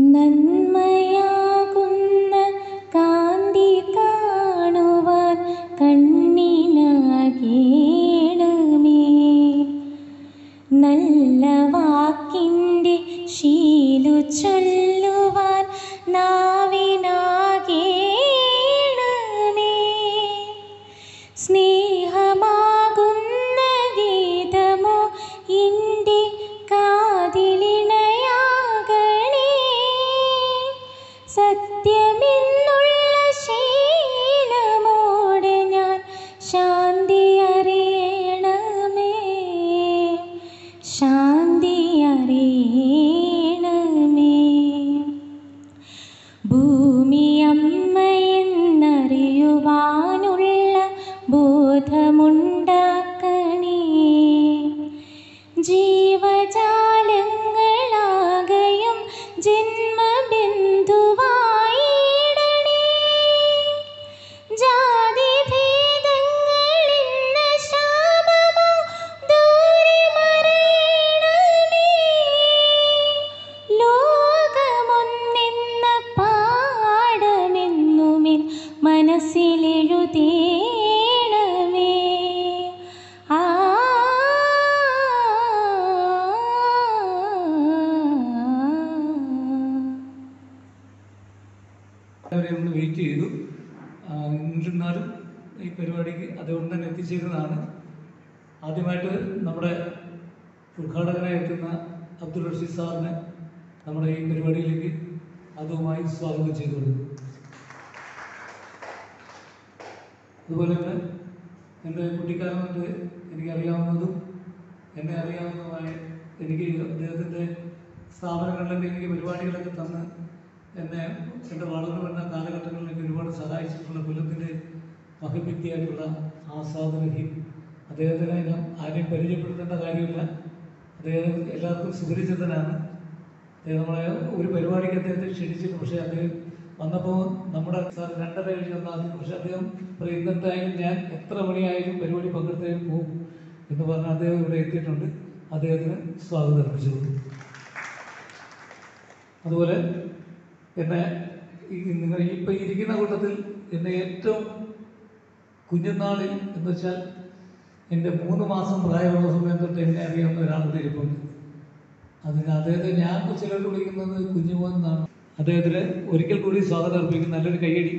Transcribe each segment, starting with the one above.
നന്മയാകുന്ന കാന്തി കാണുവാൻ കണ്ണിനാകേണമേ നല്ല വാക്കിൻ്റെ ശീലു ചൊല്ലുവാൻ നാവിനാകേണമേ സ്നേഹമാകുന്ന ഗീതമോ എൻ്റെ കാതിലിണയാകണേ സത്യമെന്നുള്ള ശീലമോടെ ഞാൻ ശാന്തി അറിയണമേ ശാന്തി അറിയണമേ ഭൂമിയമ്മയെന്നറിയുവാനുള്ള ബോധമുണ്ടാക്കണേ ജീവജാലങ്ങളാകയും ജന്മബിന്ദുവായിടണേ ജാതിഭേദങ്ങളെന്ന ശാപമോ ദൂരെ മറയണമേ ലോകമൊന്നെന്ന പാഠമെന്നുമിൻ മനസ്സിലെഴുതേണമേ ആ അവരെ നമ്മൾ വെയിറ്റ് ചെയ്തു ആ, എന്നിരുന്നാലും ഈ പരിപാടിക്ക് അതുകൊണ്ട് തന്നെ എത്തിച്ചേരുന്നതാണ് ആദ്യമായിട്ട് നമ്മുടെ ഉദ്ഘാടകനായി എത്തുന്ന അബ്ദുൾ റഷീദ് സാറിനെ നമ്മുടെ ഈ പരിപാടിയിലേക്ക് അതുമായി സ്വാഗതം ചെയ്തുകൊള്ളു അതുപോലെ തന്നെ എൻ്റെ കുട്ടിക്കാലം തൊട്ട് എനിക്കറിയാവുന്നതും എന്നെ അറിയാവുന്നതുമായ എനിക്ക് അദ്ദേഹത്തിൻ്റെ സ്ഥാപനങ്ങളിലൊക്കെ എനിക്ക് പരിപാടികളൊക്കെ തന്ന് എന്നെ എൻ്റെ വളർന്നു വരുന്ന കാലഘട്ടങ്ങളിൽ എനിക്ക് ഒരുപാട് സഹായിച്ചിട്ടുള്ള കൊല്ലത്തിൻ്റെ മഹിമിത്തിയായിട്ടുള്ള ആസാദ് റഹീം അദ്ദേഹത്തിനെ ഞാൻ ആരെയും പരിചയപ്പെടുത്തേണ്ട കാര്യമില്ല അദ്ദേഹം എല്ലാവർക്കും സുപരിചിതനാണ് അദ്ദേഹം നമ്മളെ ഒരു പരിപാടിക്ക് അദ്ദേഹത്തെ ക്ഷണിച്ചിരുന്നു പക്ഷേ അദ്ദേഹം വന്നപ്പോൾ നമ്മുടെ സാർ രണ്ടര കഴിഞ്ഞ് വന്നാൽ പക്ഷേ അദ്ദേഹം പറയും ഇന്നത്തായാലും ഞാൻ എത്ര മണിയായാലും പരിപാടി പങ്കെടുത്തേ പോകും എന്ന് പറഞ്ഞ് അദ്ദേഹം ഇവിടെ എത്തിയിട്ടുണ്ട് അദ്ദേഹത്തിന് സ്വാഗതം അർപ്പിച്ചു അതുപോലെ എന്നെ ഈ നിങ്ങൾ ഇപ്പം ഇരിക്കുന്ന കൂട്ടത്തിൽ എന്നെ ഏറ്റവും കുഞ്ഞുനാളിൽ എന്ന് വെച്ചാൽ എൻ്റെ മൂന്ന് മാസം പ്രായമുള്ള സമയം തൊട്ട് എന്നെ അറിയാവുന്ന ഒരാളുടെ ഇരിപ്പുണ്ട് അതിന് അദ്ദേഹത്തെ ഞാൻ ചിലർ വിളിക്കുന്നത് കുഞ്ഞുമോൻ എന്നാണ് അദ്ദേഹത്തിന് ഒരിക്കൽ കൂടി സ്വാഗതം അർപ്പിക്കും നല്ലൊരു കയ്യടി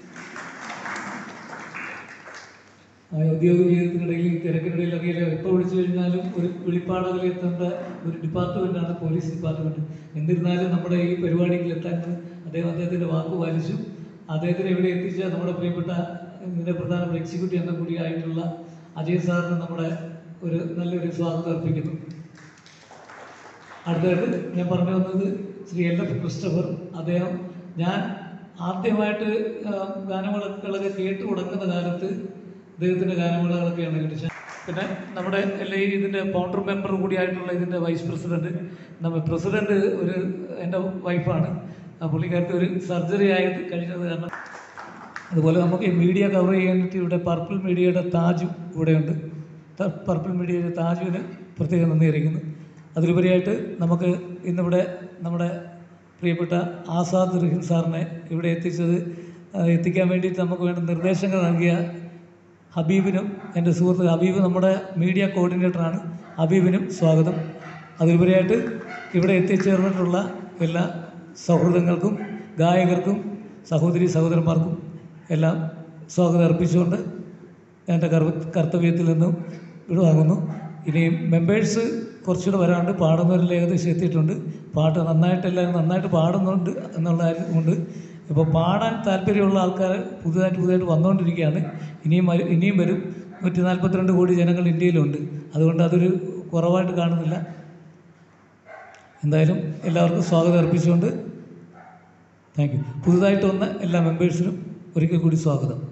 ആ ഔദ്യോഗിക ജീവിതത്തിനിടയിൽ തിരക്കിനിടയിലൊക്കെ എപ്പോൾ വിളിച്ചു കഴിഞ്ഞാലും ഒരു വെളിപ്പാടുകൾ എത്തേണ്ട ഒരു ഡിപ്പാർട്ട്മെൻറ്റാണ് പോലീസ് ഡിപ്പാർട്ട്മെൻറ്റ് എന്നിരുന്നാലും നമ്മുടെ ഈ പരിപാടിയിൽ എത്താൻ അദ്ദേഹം അദ്ദേഹത്തിൻ്റെ വാക്ക് പാലിച്ചു അദ്ദേഹത്തിനെ ഇവിടെ എത്തിച്ച നമ്മുടെ പ്രിയപ്പെട്ട ഇതിൻ്റെ പ്രധാനപ്പെട്ട എക്സിക്യൂട്ടീവ് എന്ന കൂടിയായിട്ടുള്ള അജയ് സാറിന് നമ്മുടെ ഒരു നല്ലൊരു സ്വാഗതം അർപ്പിക്കുന്നു അടുത്തതായിട്ട് ഞാൻ പറഞ്ഞു വന്നത് ശ്രീ എൽ എഫ് ക്രിസ്റ്റഫർ അദ്ദേഹം ഞാൻ ആദ്യമായിട്ട് ആ, ഗാനമേളകളൊക്കെ കേട്ടു തുടങ്ങുന്ന കാലത്ത് അദ്ദേഹത്തിൻ്റെ ഗാനമേളകളൊക്കെയാണ് കേട്ടത് പിന്നെ നമ്മുടെ എൽ ഐ ഇതിൻ്റെ ഫൗണ്ടർ മെമ്പർ കൂടിയായിട്ടുള്ള ഇതിൻ്റെ വൈസ് പ്രസിഡൻറ്റ് നമ്മൾ പ്രസിഡൻറ്റ് ഒരു എൻ്റെ വൈഫാണ് ആ പുള്ളിക്കാരത്തെ ഒരു സർജറി ആയത് കഴിഞ്ഞത് കാരണം അതുപോലെ നമുക്ക് ഈ മീഡിയ കവർ ചെയ്യാനായിട്ട് ഇവിടെ പർപ്പിൾ മീഡിയയുടെ താജും ഇവിടെയുണ്ട് ത- പർപ്പിൾ മീഡിയയുടെ താജുവിന് പ്രത്യേകം നന്ദി അറിയിക്കുന്നു അതിലുപരിയായിട്ട് നമുക്ക് ഇന്നിവിടെ നമ്മുടെ പ്രിയപ്പെട്ട ആസാദ് റഹീം സാറിനെ ഇവിടെ എത്തിച്ചത് ആ, എത്തിക്കാൻ വേണ്ടിയിട്ട് നമുക്ക് വേണ്ട നിർദ്ദേശങ്ങൾ നൽകിയ ഹബീബിനും എൻ്റെ സുഹൃത്ത് ഹബീബ് നമ്മുടെ മീഡിയ കോർഡിനേറ്ററാണ് ഹബീബിനും സ്വാഗതം അതിലുപരിയായിട്ട് ഇവിടെ എത്തിച്ചേർന്നിട്ടുള്ള എല്ലാ സൗഹൃദങ്ങൾക്കും ഗായകർക്കും സഹോദരി സഹോദരന്മാർക്കും എല്ലാം സ്വാഗതം അർപ്പിച്ചുകൊണ്ട് എൻ്റെ കർവ കർത്തവ്യത്തിൽ നിന്നും വിടുവാങ്ങുന്നു ഇനി മെമ്പേഴ്സ് കുറച്ചുകൂടെ വരാണ്ട് പാടുന്നവരിൽ ഏകദേശം എത്തിയിട്ടുണ്ട് പാട്ട് നന്നായിട്ട് എല്ലാവരും നന്നായിട്ട് പാടുന്നുണ്ട് എന്നുള്ള കാര്യം കൊണ്ട് ഇപ്പോൾ പാടാൻ താല്പര്യമുള്ള ആൾക്കാർ പുതുതായിട്ട് പുതുതായിട്ട് വന്നുകൊണ്ടിരിക്കുകയാണ് ഇനിയും വരും ഇനിയും വരും നൂറ്റി നാൽപ്പത്തിരണ്ട് കോടി ജനങ്ങൾ ഇന്ത്യയിലുണ്ട് അതുകൊണ്ട് അതൊരു കുറവായിട്ട് കാണുന്നില്ല എന്തായാലും എല്ലാവർക്കും സ്വാഗതം അർപ്പിച്ചുകൊണ്ട് താങ്ക് യു പുതുതായിട്ട് വന്ന എല്ലാ മെമ്പേഴ്സിനും ഒരിക്കൽ കൂടി സ്വാഗതം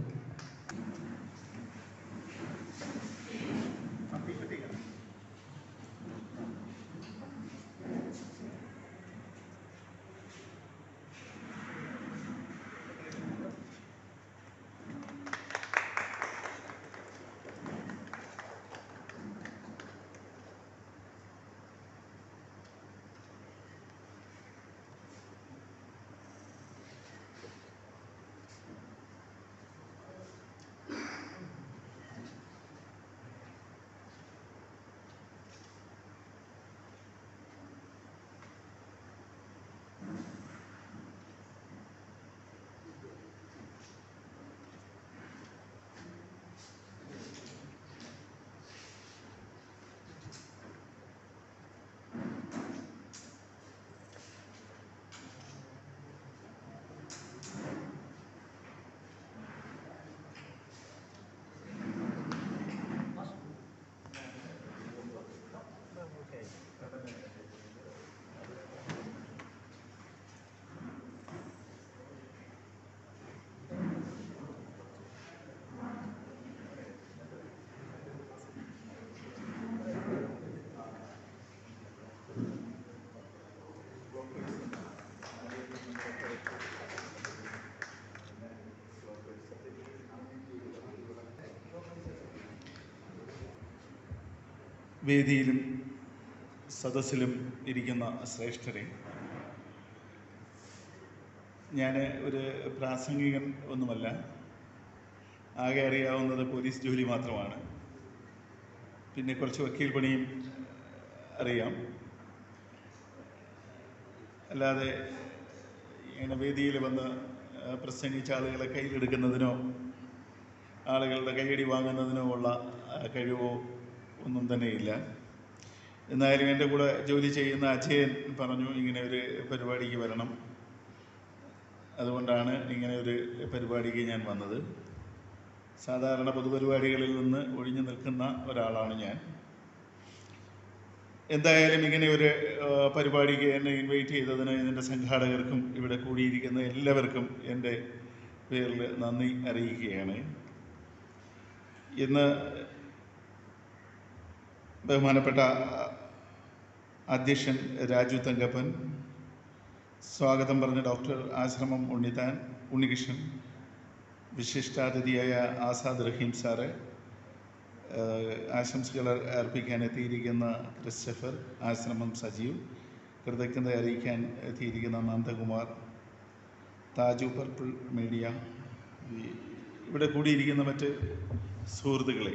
വേദിയിലും സദസ്സിലും ഇരിക്കുന്ന ശ്രേഷ്ഠരെ ഞാൻ ഒരു പ്രാസംഗികൻ ഒന്നുമല്ല ആകെ അറിയാവുന്നത് പോലീസ് ജോലി മാത്രമാണ് പിന്നെ കുറച്ച് വക്കീൽ പണിയും അറിയാം അല്ലാതെ ഇങ്ങനെ വേദിയിൽ വന്ന് ആ, പ്രസംഗിച്ച ആളുകളെ കയ്യിലെടുക്കുന്നതിനോ ആളുകളുടെ കൈയടി വാങ്ങുന്നതിനോ ഉള്ള ആ, കഴിവോ ഒന്നും തന്നെയില്ല എന്നാലും എൻ്റെ കൂടെ ജോലി ചെയ്യുന്ന അജയൻ പറഞ്ഞു ഇങ്ങനെ ഒരു പരിപാടിക്ക് വരണം അതുകൊണ്ടാണ് ഇങ്ങനെ ഒരു പരിപാടിക്ക് ഞാൻ വന്നത് സാധാരണ പൊതുപരിപാടികളിൽ നിന്ന് ഒഴിഞ്ഞു നിൽക്കുന്ന ഒരാളാണ് ഞാൻ എന്തായാലും ഇങ്ങനെ ഒരു ആ, പരിപാടിക്ക് എന്നെ ഇൻവൈറ്റ് ചെയ്തതിന് ഇതിൻ്റെ സംഘാടകർക്കും ഇവിടെ കൂടിയിരിക്കുന്ന എല്ലാവർക്കും എൻ്റെ പേരിൽ നന്ദി അറിയിക്കുകയാണ് ഇന്ന് ബഹുമാനപ്പെട്ട അധ്യക്ഷൻ രാജു തങ്കപ്പൻ സ്വാഗതം പറഞ്ഞ ഡോക്ടർ ആശ്രമം ഉണ്ണിത്താൻ ഉണ്ണികൃഷ്ണൻ വിശിഷ്ടാതിഥിയായ ആസാദ് റഹീം സാറ് ഏഹ് ആശംസകൾ അർപ്പിക്കാൻ എത്തിയിരിക്കുന്ന ക്രിസ്റ്റഫർ ആശ്രമം സജീവ് കൃതജ്ഞത അറിയിക്കാൻ എത്തിയിരിക്കുന്ന നന്ദകുമാർ താജു പർപ്പിൾ മീഡിയ ഈ ഇവിടെ കൂടിയിരിക്കുന്ന മറ്റ് സുഹൃത്തുക്കളെ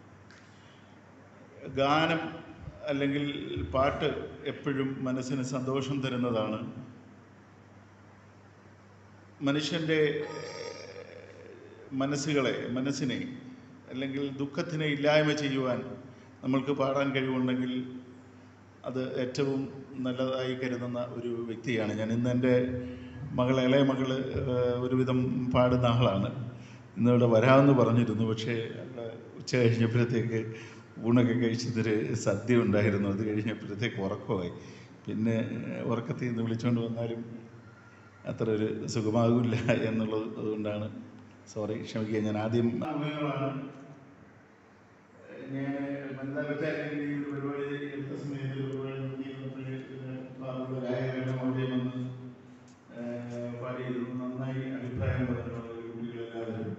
ഗാനം അല്ലെങ്കിൽ പാട്ട് എപ്പോഴും മനസ്സിന് സന്തോഷം തരുന്നതാണ് മനുഷ്യൻ്റെ മനസ്സുകളെ മനസ്സിനെ അല്ലെങ്കിൽ ദുഃഖത്തിനെ ഇല്ലായ്മ ചെയ്യുവാൻ നമ്മൾക്ക് പാടാൻ കഴിവുണ്ടെങ്കിൽ അത് ഏറ്റവും നല്ലതായി കരുതുന്ന ഒരു വ്യക്തിയാണ് ഞാൻ ഇന്ന് എൻ്റെ മകൾ ഇളയ മകൾ ഒരുവിധം പാടുന്ന ആളാണ് ഇന്നിവിടെ വരാമെന്ന് പറഞ്ഞിരുന്നു പക്ഷേ അവിടെ ഉച്ച കഴിഞ്ഞപ്പോഴത്തേക്ക് ഊണൊക്കെ കഴിച്ചതൊരു സദ്യ ഉണ്ടായിരുന്നു അത് കഴിഞ്ഞപ്പോഴത്തേക്ക് ഉറക്കമായി പിന്നെ ഉറക്കത്തിൽ നിന്ന് വിളിച്ചുകൊണ്ട് വന്നാലും അത്ര ഒരു സുഖമാകില്ല എന്നുള്ളത് അതുകൊണ്ടാണ് സോറി ക്ഷമിക്കുക ഞാൻ ആദ്യം ഞാൻ വനിതാ വിചാരിക്കുന്ന ഈ ഒരു പരിപാടി എടുത്ത സമയത്ത് ഒരു പരിപാടി നോക്കിയിരുന്നപ്പോഴേ ഇതിന് പാടുള്ള ഗായകരുടെ അവിടെ വന്ന് ഏഹ്, പാടിയിരുന്നു നന്നായി അഭിപ്രായം പറഞ്ഞിട്ടുണ്ട് കുട്ടികളെല്ലാവരും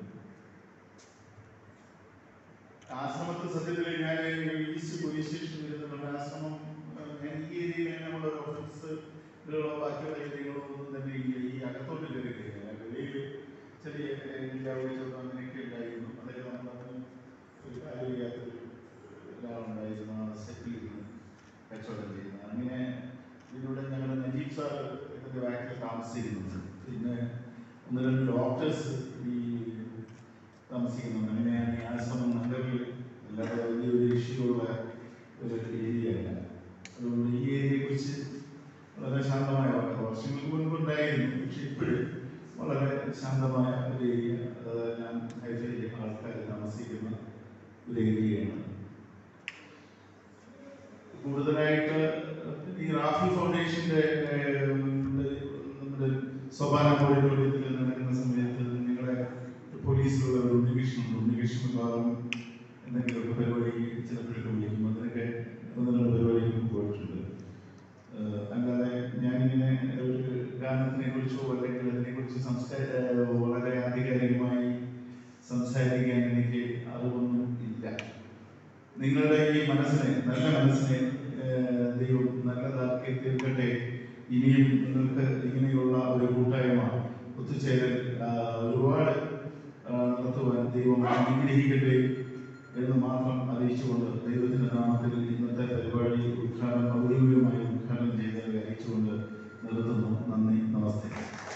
ആശ്രമത്തിൽ സത്യത്തിൽ ഞാൻ ഈസ്റ്റ് പോലീസ് സ്റ്റേഷൻ വരുന്നുണ്ട് ആശ്രമം ഏഹ്, ഞാൻ ഈ ഏരിയയിൽ നമ്മുടെ ഓഫീസുകളോ ബാക്കിയുള്ള ഏരിയകളോ ഒന്നും തന്നെ ഇല്ല ഈ അകത്തോട്ട് കയറിയിട്ടില്ല വെളിയിൽ ചെറിയ ഗ്രാമീണ അങ്ങനെയൊക്കെ ഉണ്ടായിരുന്നു അതൊക്കെ നമ്മൾ ഒരു കാര്യമില്ലാത്തൊരു ഒരാളുണ്ടായിരുന്നു ആ സെറ്റിൽ ഇരുന്ന് കച്ചവടം ചെയ്യുന്നത് അങ്ങനെ ഇതിലൂടെ ഞങ്ങളുടെ നജീബ് സാർ ഇതിൻ്റെ ബാക്കിൽ താമസിച്ചിരുന്നുണ്ട് പിന്നെ ഒന്ന് രണ്ട് ഡോക്ടേഴ്സ് ഈ താമസിക്കുന്നുണ്ട് അങ്ങനെയാണ് ഈ ആശ്രമം നഗറിൽ അല്ലാതെ വലിയൊരു ഇഷ്യൂള്ള ഒരു ഏരിയ അല്ല അതുകൊണ്ട് ഈ ഏരിയയെക്കുറിച്ച് വളരെ ശാന്തമായ വാർത്ത വർഷങ്ങൾക്ക് മുൻപ് ഉണ്ടായിരുന്നു പക്ഷെ ഇപ്പോഴും വളരെ ശാന്തമായ ഒരു ഏരിയ ഞാൻ ഹൈഫൈ ആൾക്കാർ താമസിക്കുന്ന ഒരു ഏരിയയാണ് കൂടുതലായിട്ട് ഈ റാഫി ഫൗണ്ടേഷന്റെ ഏഹ്, നമ്മുടെ സോപാന കോഴിക്കോടിൽ നടക്കുന്ന സമയത്ത് നിങ്ങളുടെ പോലീസിലുള്ള ഒരു ഉണ്ണികൃഷ്ണൻ ഉണ്ണികൃഷ്ണൻ ഭാഗം എന്തെങ്കിലുമൊക്കെ പരിപാടി ചിലപ്പോഴൊക്കെ വിളിക്കും അതിനൊക്കെ ഒന്ന് രണ്ട് പരിപാടികൾ പോയിട്ടുണ്ട് ഏഹ്, അല്ലാതെ ഞാനിങ്ങനെ ഒരു ഗാനത്തിനെ കുറിച്ചോ അല്ലെങ്കിൽ അതിനെക്കുറിച്ച് സംസ്കാര ഏഹ്, വളരെ ആധികാരികമായി സംസാരിക്കാൻ എനിക്ക് അറിവൊന്നും ഇല്ല നിങ്ങളുടെ ഈ മനസ്സിനെ നല്ല മനസ്സിനെ ഏഹ്, ദൈവം നല്ലതാക്കി തീർക്കട്ടെ ഇനിയും നിങ്ങൾക്ക് ഇങ്ങനെയുള്ള ഒരു കൂട്ടായ്മ ഒത്തുചേരൽ ആ, ഒരുപാട് ആ, നടത്തുവാൻ ദൈവം അനുഗ്രഹിക്കട്ടെ എന്ന് മാത്രം അറിയിച്ചുകൊണ്ട് ദൈവത്തിന്റെ നാമത്തിൽ ഇന്നത്തെ പരിപാടി ഉദ്ഘാടനം ഔദ്യോഗികമായി ഉദ്ഘാടനം ചെയ്തതിനെ അറിയിച്ചുകൊണ്ട് നിർത്തുന്നു നന്ദി നമസ്തേ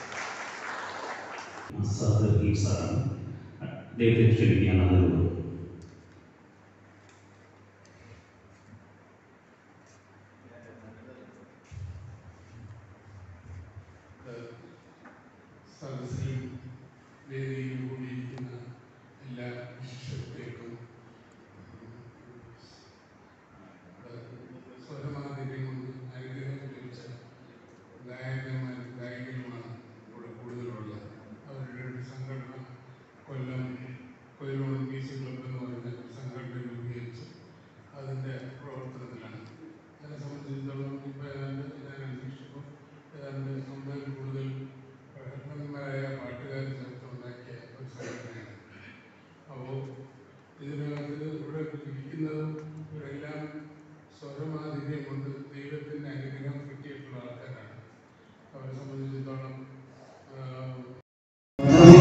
ആസാദ് റഹീം സാറാണ് അദ്ദേഹത്തെ ക്ഷണിക്കാൻ ആളുകൾ സദസ്സിലും വേദിയിലും കൂടിയിരിക്കുന്ന എല്ലാ വിശിഷ്ടർക്കും സ്വരമാതിരിയും കൊണ്ട് അനുഗ്രഹം ലഭിച്ച ഗായകന്മാരും ഗായികരുമാണ് ഇവിടെ കൂടുതലുള്ളത് അവരുടെ ഒരു സംഘടന കൊല്ലം കൊല്ലം മ്യൂസിക്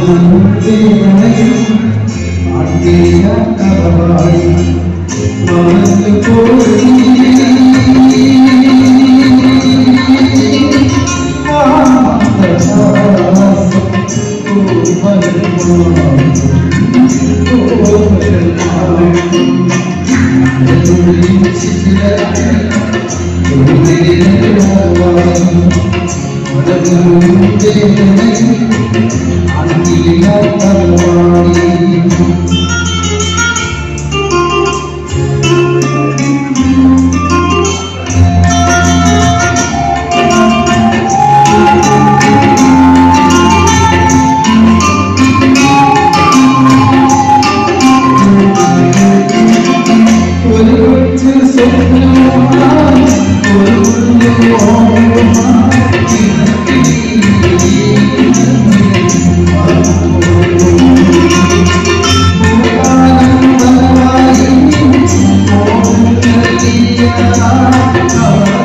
Oh,